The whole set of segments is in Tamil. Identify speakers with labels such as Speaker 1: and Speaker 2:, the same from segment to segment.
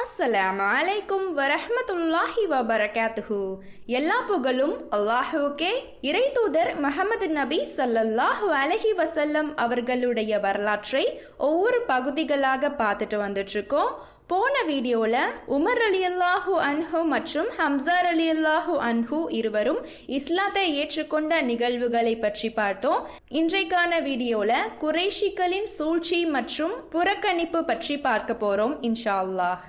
Speaker 1: அஸ்ஸலாமு அலைக்கும் வரஹ்மத்துல்லாஹி வபரகாத்துஹு எல்லா புகழும் அல்லாஹுவுக்கே இறை தூதர் முஹம்மது நபி ஸல்லல்லாஹு அலைஹி வஸல்லம் அவர்களுடைய வரலாற்றை ஒவ்வொரு பகுதிகளாக பார்த்துட்டு வந்துட்டு இருக்கோம் போன வீடியோவில் உமர் அலி அல்லாஹு அன்ஹு மற்றும் ஹம்சார் அலி அல்லாஹு அன்ஹு இருவரும் இஸ்லாத்தை ஏற்றுக்கொண்ட நிகழ்வுகளை பற்றி பார்த்தோம் இன்றைக்கான வீடியோவில் குறைஷிகளின் சூழ்ச்சி மற்றும் புறக்கணிப்பு பற்றி பார்க்க போகிறோம் இன்ஷா அல்லாஹ்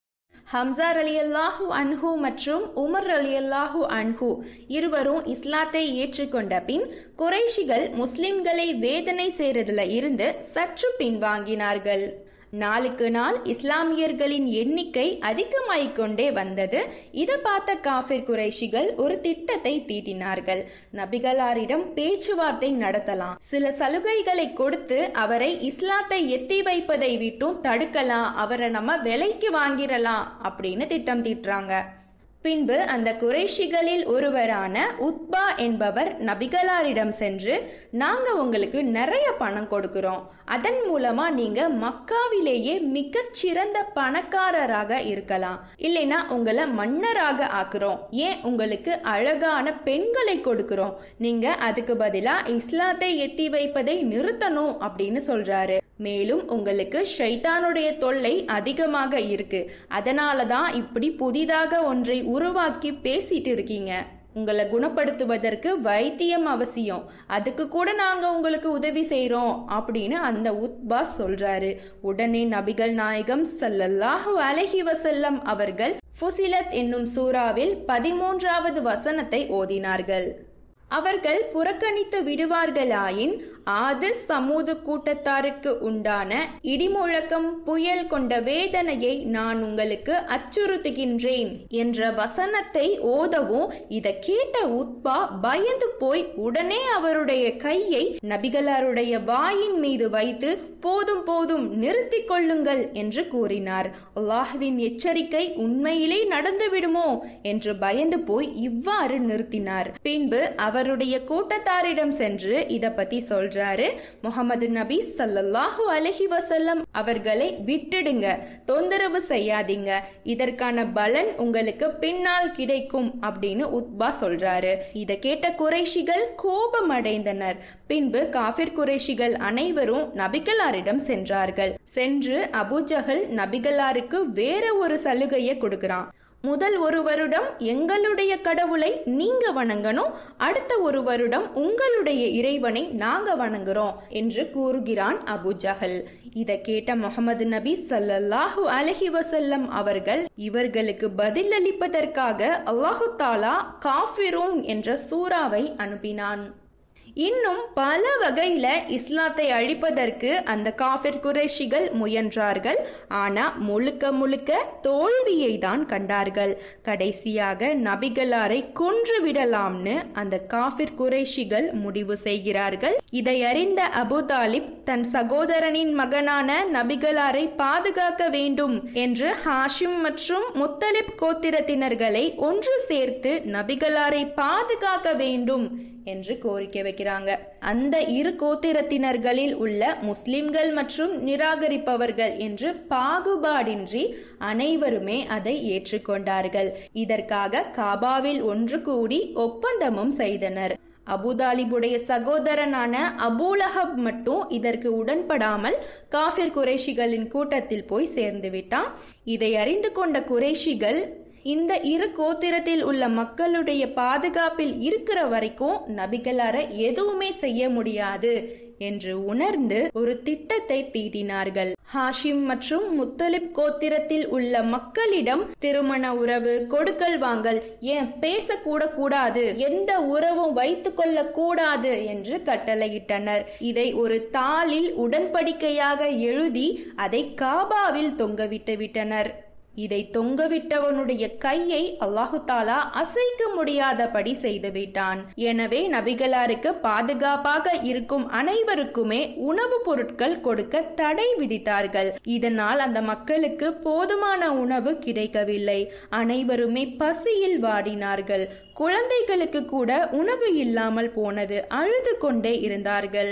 Speaker 1: ஹம்சார் அலி அல்லாஹு அன்ஹு மற்றும் உமர் அலி அல்லாஹு அன்ஹு இருவரும் இஸ்லாத்தை ஏற்றுக்கொண்ட பின் குறைஷிகள் முஸ்லிம்களை வேதனை செய்கிறதுல இருந்து சற்று பின்வாங்கினார்கள் நாளுக்கு நாள் இஸ்லாமியர்களின் எண்ணிக்கை அதிகமாகிக் கொண்டே வந்தது இதை பார்த்த காஃபிர் குறைஷிகள் ஒரு திட்டத்தை தீட்டினார்கள் நபிகளாரிடம் பேச்சுவார்த்தை நடத்தலாம் சில சலுகைகளை கொடுத்து அவரை இஸ்லாத்தை எத்தி வைப்பதை விட்டும் தடுக்கலாம் அவரை நம்ம விலைக்கு வாங்கிடலாம் அப்படின்னு திட்டம் தீட்டுறாங்க பின்பு அந்த குறைஷிகளில் ஒருவரான உத்பா என்பவர் நபிகளாரிடம் சென்று நாங்க உங்களுக்கு நிறைய பணம் கொடுக்கிறோம் அதன் மூலமா நீங்க மக்காவிலேயே மிகச்சிறந்த பணக்காரராக இருக்கலாம் இல்லைன்னா உங்களை மன்னராக ஆக்குறோம் ஏன் உங்களுக்கு அழகான பெண்களை கொடுக்கிறோம் நீங்க அதுக்கு பதிலா இஸ்லாத்தை எத்தி வைப்பதை நிறுத்தணும் அப்படின்னு சொல்றாரு மேலும் உங்களுக்கு ஷைத்தானுடைய தொல்லை அதிகமாக இருக்கு அதனால தான் இப்படி புதிதாக ஒன்றை உருவாக்கி பேசிட்டு இருக்கீங்க உங்களை குணப்படுத்துவதற்கு வைத்தியம் அவசியம் அதுக்கு கூட நாங்கள் உங்களுக்கு உதவி செய்கிறோம் அப்படின்னு அந்த உத்பா சொல்றாரு உடனே நபிகள் நாயகம் சல்லல்லாஹு அலஹி வசல்லம் அவர்கள் ஃபுசிலத் என்னும் சூறாவில் பதிமூன்றாவது வசனத்தை ஓதினார்கள் அவர்கள் புறக்கணித்து விடுவார்களாயின் ஆது சமூது கூட்டத்தாருக்கு உண்டான இடிமுழக்கம் புயல் கொண்ட வேதனையை நான் உங்களுக்கு அச்சுறுத்துகின்றேன் என்ற வசனத்தை ஓதவும் இதை கேட்ட உத்பா பயந்து போய் உடனே அவருடைய கையை நபிகளாருடைய வாயின் மீது வைத்து போதும் போதும் நிறுத்தி கொள்ளுங்கள் என்று கூறினார் அல்லாஹுவின் எச்சரிக்கை உண்மையிலே நடந்து விடுமோ என்று பயந்து போய் இவ்வாறு நிறுத்தினார் பின்பு அவருடைய கூட்டத்தாரிடம் சென்று இத பத்தி சொல்றாரு முகமது நபி சல்லல்லாஹு அலஹி வசல்லம் அவர்களை விட்டுடுங்க தொந்தரவு செய்யாதீங்க இதற்கான பலன் உங்களுக்கு பின்னால் கிடைக்கும் அப்படின்னு உத்பா சொல்றாரு இத கேட்ட குறைஷிகள் கோபம் அடைந்தனர் பின்பு காஃபிர் குறைஷிகள் அனைவரும் நபிகளாரிடம் சென்றார்கள் சென்று அபுஜஹல் நபிகளாருக்கு வேற ஒரு சலுகையை கொடுக்கிறான் முதல் ஒரு வருடம் எங்களுடைய கடவுளை நீங்க வணங்கணும் அடுத்த ஒரு வருடம் உங்களுடைய இறைவனை நாங்க வணங்குறோம் என்று கூறுகிறான் அபு ஜஹல் இதை கேட்ட முகமது நபி சல்லல்லாஹு அலஹி வசல்லம் அவர்கள் இவர்களுக்கு பதிலளிப்பதற்காக அல்லாஹு தாலா காஃபிரூன் என்ற சூறாவை அனுப்பினான் இன்னும் பல வகையில இஸ்லாத்தை அழிப்பதற்கு அந்த காஃபிர் குறைஷிகள் முயன்றார்கள் ஆனா முழுக்க முழுக்க தோல்வியை தான் கண்டார்கள் கடைசியாக நபிகளாரை கொன்று விடலாம்னு அந்த காஃபிர் குறைஷிகள் முடிவு செய்கிறார்கள் இதை அறிந்த அபு தாலிப் தன் சகோதரனின் மகனான நபிகளாரை பாதுகாக்க வேண்டும் என்று ஹாஷிம் மற்றும் முத்தலிப் கோத்திரத்தினர்களை ஒன்று சேர்த்து நபிகளாரை பாதுகாக்க வேண்டும் என்று கோரிக்கை வைக்கிறாங்க அந்த இரு கோத்திரத்தினர்களில் உள்ள முஸ்லிம்கள் மற்றும் நிராகரிப்பவர்கள் என்று பாகுபாடின்றி அனைவருமே அதை ஏற்றுக்கொண்டார்கள் இதற்காக காபாவில் ஒன்று கூடி ஒப்பந்தமும் செய்தனர் அபுதாலிபுடைய சகோதரனான அபூலஹப் மட்டும் இதற்கு உடன்படாமல் காஃபிர் குறைஷிகளின் கூட்டத்தில் போய் சேர்ந்து விட்டான் இதை அறிந்து கொண்ட குறைஷிகள் இந்த இரு கோத்திரத்தில் உள்ள மக்களுடைய பாதுகாப்பில் இருக்கிற வரைக்கும் நபிகளார எதுவுமே செய்ய முடியாது என்று உணர்ந்து ஒரு திட்டத்தை தீட்டினார்கள் ஹாஷிம் மற்றும் முத்தலிப் கோத்திரத்தில் உள்ள மக்களிடம் திருமண உறவு கொடுக்கல் வாங்கல் ஏன் பேசக்கூட கூடாது எந்த உறவும் வைத்து கொள்ள கூடாது என்று கட்டளையிட்டனர் இதை ஒரு தாளில் உடன்படிக்கையாக எழுதி அதை காபாவில் தொங்கவிட்டு விட்டனர் இதை தொங்கவிட்டவனுடைய கையை அல்லாஹு தாலா அசைக்க முடியாதபடி செய்துவிட்டான் எனவே நபிகளாருக்கு பாதுகாப்பாக இருக்கும் அனைவருக்குமே உணவுப் பொருட்கள் கொடுக்க தடை விதித்தார்கள் இதனால் அந்த மக்களுக்கு போதுமான உணவு கிடைக்கவில்லை அனைவருமே பசியில் வாடினார்கள் குழந்தைகளுக்கு கூட உணவு இல்லாமல் போனது அழுது கொண்டே இருந்தார்கள்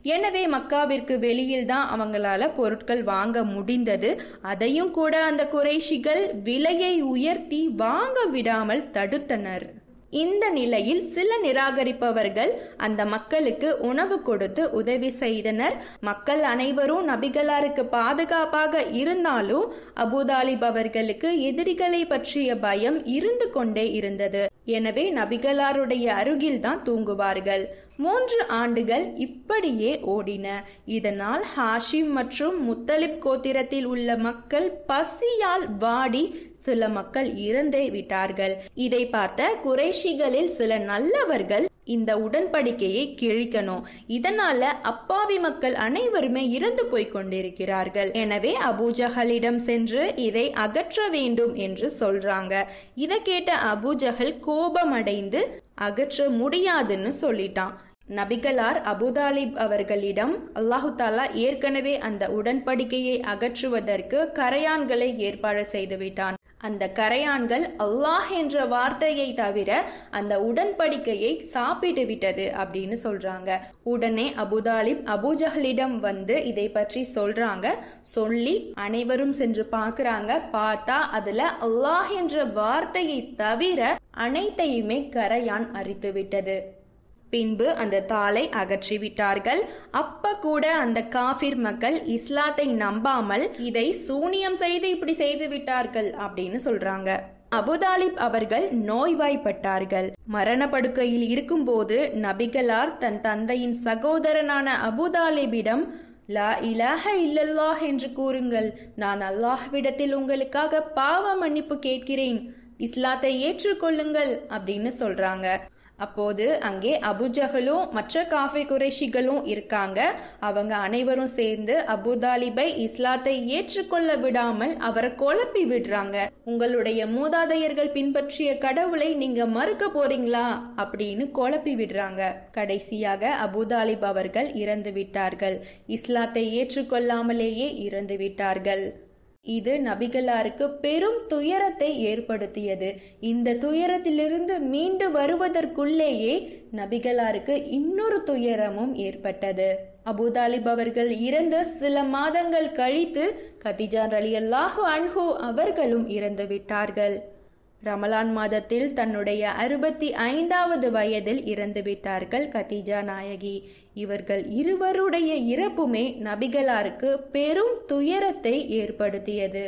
Speaker 1: எனவே மக்காவிற்கு வெளியில் தான் அவங்களால பொருட்கள் வாங்க முடிந்தது அதையும் கூட அந்த குறைஷிகள் விலையை உயர்த்தி வாங்க விடாமல் தடுத்தனர் இந்த நிலையில் சில நிராகரிப்பவர்கள் அந்த மக்களுக்கு உணவு கொடுத்து உதவி செய்தனர் மக்கள் அனைவரும் நபிகளாருக்கு பாதுகாப்பாக இருந்தாலும் அபுதாலிப் அவர்களுக்கு எதிரிகளை பற்றிய பயம் இருந்து கொண்டே இருந்தது எனவே நபிகளாருடைய அருகில் தான் தூங்குவார்கள் மூன்று ஆண்டுகள் இப்படியே ஓடின இதனால் ஹாஷிம் மற்றும் முத்தலிப் கோத்திரத்தில் உள்ள மக்கள் பசியால் வாடி சில மக்கள் இறந்தே விட்டார்கள் இதை பார்த்த குறைஷிகளில் சில நல்லவர்கள் இந்த உடன்படிக்கையை கிழிக்கணும் இதனால அப்பாவி மக்கள் அனைவருமே இறந்து போய் கொண்டிருக்கிறார்கள் எனவே அபூஜஹலிடம் சென்று இதை அகற்ற வேண்டும் என்று சொல்றாங்க இதை கேட்ட அபூஜஹல் கோபமடைந்து அகற்ற முடியாதுன்னு சொல்லிட்டான் நபிகளார் அபுதாலிப் அவர்களிடம் அல்லாஹு தாலா ஏற்கனவே அந்த உடன்படிக்கையை அகற்றுவதற்கு கரையான்களை ஏற்பாடு செய்துவிட்டான் அந்த கரையான்கள் அல்லாஹ் என்ற வார்த்தையை தவிர அந்த உடன்படிக்கையை சாப்பிட்டு விட்டது அப்படின்னு சொல்றாங்க உடனே அபுதாலிப் அபுஜஹலிடம் வந்து இதை பற்றி சொல்றாங்க சொல்லி அனைவரும் சென்று பார்க்கறாங்க பார்த்தா அதுல அல்லாஹ் என்ற வார்த்தையை தவிர அனைத்தையுமே கரையான் அரித்து விட்டது பின்பு அந்த தாளை அகற்றிவிட்டார்கள் அப்ப கூட அந்த காஃபிர் மக்கள் இஸ்லாத்தை நம்பாமல் இதை சூனியம் செய்து இப்படி செய்து விட்டார்கள் அப்படின்னு சொல்றாங்க அபுதாலிப் அவர்கள் நோய்வாய்ப்பட்டார்கள் மரண படுக்கையில் இருக்கும்போது நபிகளார் தன் தந்தையின் சகோதரனான அபுதாலிபிடம் லா இலாஹ இல்லல்லாஹ் என்று கூறுங்கள் நான் அல்லாஹ்விடத்தில் உங்களுக்காக பாவ மன்னிப்பு கேட்கிறேன் இஸ்லாத்தை ஏற்றுக்கொள்ளுங்கள் அப்படின்னு சொல்றாங்க அப்போது அங்கே அபுஜஹலும் மற்ற காஃபி குறைஷிகளும் இருக்காங்க அவங்க அனைவரும் சேர்ந்து அபுதாலிபை இஸ்லாத்தை ஏற்றுக்கொள்ள விடாமல் அவரை குழப்பி விடுறாங்க உங்களுடைய மூதாதையர்கள் பின்பற்றிய கடவுளை நீங்க மறுக்க போறீங்களா அப்படின்னு குழப்பி விடுறாங்க கடைசியாக அபுதாலிப் அவர்கள் இறந்து விட்டார்கள் இஸ்லாத்தை ஏற்றுக்கொள்ளாமலேயே இறந்து விட்டார்கள் இது நபிகளாருக்கு பெரும் துயரத்தை ஏற்படுத்தியது இந்த துயரத்திலிருந்து மீண்டு வருவதற்குள்ளேயே நபிகளாருக்கு இன்னொரு துயரமும் ஏற்பட்டது அபுதாலிப் அவர்கள் இறந்த சில மாதங்கள் கழித்து கதிஜான் அலி அல்லாஹு அன்ஹு அவர்களும் இறந்து விட்டார்கள் ரமலான் மாதத்தில் தன்னுடைய அறுபத்தி ஐந்தாவது வயதில் இறந்து விட்டார்கள் கதீஜா நாயகி இவர்கள் இருவருடைய இறப்புமே நபிகளாருக்கு பெரும் துயரத்தை ஏற்படுத்தியது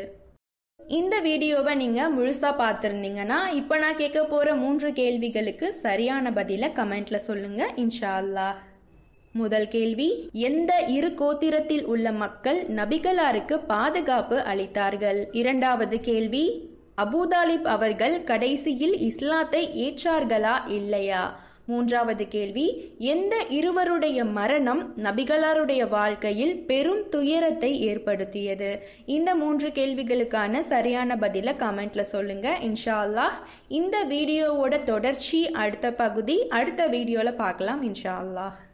Speaker 1: இந்த வீடியோவை நீங்கள் முழுசாக பார்த்துருந்தீங்கன்னா இப்போ நான் கேட்க போகிற மூன்று கேள்விகளுக்கு சரியான பதிலை கமெண்ட்ல சொல்லுங்க இன்ஷா அல்லாஹ் முதல் கேள்வி எந்த இரு கோத்திரத்தில் உள்ள மக்கள் நபிகளாருக்கு பாதுகாப்பு அளித்தார்கள் இரண்டாவது கேள்வி அபூதாலிப் அவர்கள் கடைசியில் இஸ்லாத்தை ஏற்றார்களா இல்லையா மூன்றாவது கேள்வி எந்த இருவருடைய மரணம் நபிகளாருடைய வாழ்க்கையில் பெரும் துயரத்தை ஏற்படுத்தியது இந்த மூன்று கேள்விகளுக்கான சரியான பதிலை கமெண்ட்ல சொல்லுங்க இன்ஷா அல்லாஹ் இந்த வீடியோவோட தொடர்ச்சி அடுத்த பகுதி அடுத்த வீடியோல பார்க்கலாம் இன்ஷா அல்லாஹ்